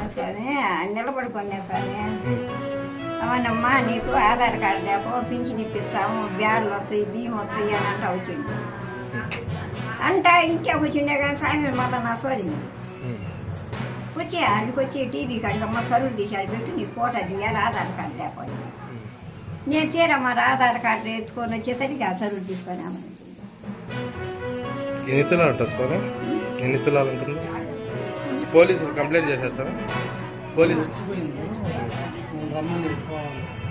స్వామి నిలబడుకున్నా స్వామి అవునమ్మా నీకు ఆధార్ కార్డు లేపో పింఛన్ ఇప్పిస్తాము బ్యాడ్లు వస్తాయి బియ్యం వస్తాయి అని అంట వచ్చింది అంట ఇంటికి వచ్చిండే కానీ స్వామి మళ్ళీ నా సోది వచ్చి ఆడికి వచ్చి టీవీ కాడికి అమ్మ సరువు తీసాడు పెట్టి నీ ఫోటో తీయాలి ఆధార్ కార్డు లేకపోతే నేను తీరమ్మా ఆధార్ కార్డు ఎత్తుకొని వచ్చేసరికి ఆ సరువు తీసుకొని అమ్మని ఎన్ని తులాలు ఉంటుంది స్వామి ఎన్ని తులాలు ఉంటుంది పోలీసులు కంప్లైంట్ చేసేస్తారా పోలీసు వచ్చిపోయింది నేను రమ్మని పోవాలి